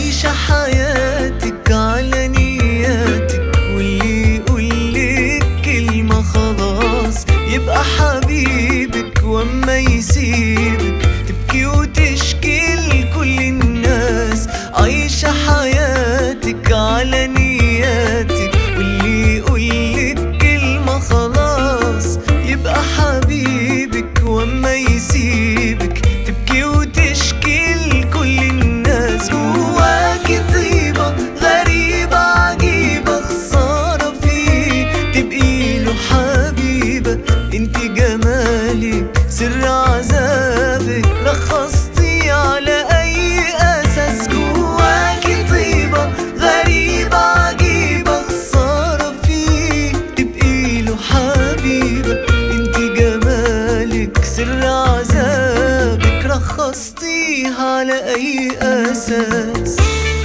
عايشة حياتك على نياتك واللي يقولك كلمة خلاص يبقى حبيبك واما يسيبك تبكي وتشكي لكل الناس عايشة حياتك على نياتك واللي يقولك كلمة خلاص يبقى حبيبك واما يسيبك تبكي وتشكي لكل الناس جواكي طيبة غريبة عجيبة خسارة فيه تبقي له حبيبة انت جمالك سر عذابك رخصتي على اي اساس جواكي طيبة غريبة عجيبة خسارة فيه تبقي له حبيبة انت جمالك سر عذابك رخصتيها على اي اساس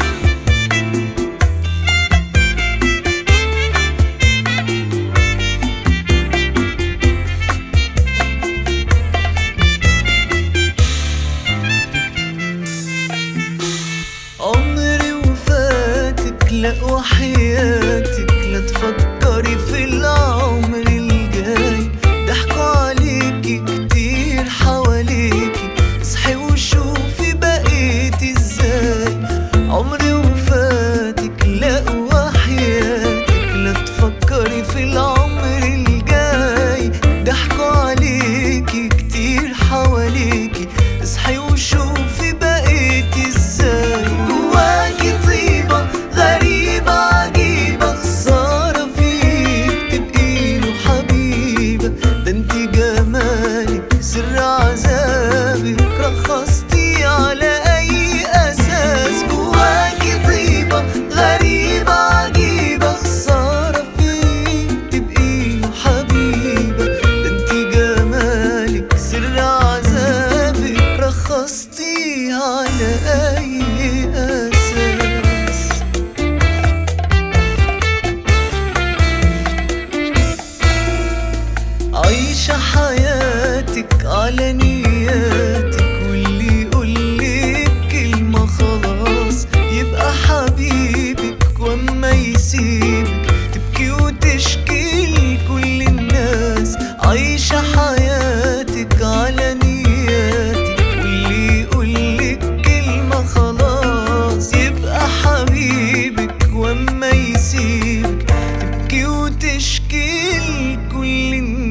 عمري وفاتك لا وحياتك لا تفكري في العمر الجاي ضحكوا عليكي كتير حواليكي اصحي وشوفي بقيتي ازاي عمري وفاتك لا وحياتك لا تفكري في العمر الجاي ضحكوا عليكي كتير حواليكي اصحي وشوفي بقيتي ازاي جواكي طيبة غريبة عجيبة خسارة فيك تبقي له حبيبة ده انت جمالك سر عذابك رخصتي على اي اساس جواكي طيبة غريبة عجيبة خسارة فيك تبقي له حبيبة ده انت جمالك سر عذابك رخصتي على اي اساس عايشة حياتك على نياتك واللي يقولك كلمة خلاص يبقى حبيبك واما يسيبك تبكي وتشكي لكل الناس عايشة حياتك على نياتك واللي يقولك كلمة خلاص يبقى حبيبك واما يسيبك تبكي وتشكي لكل الناس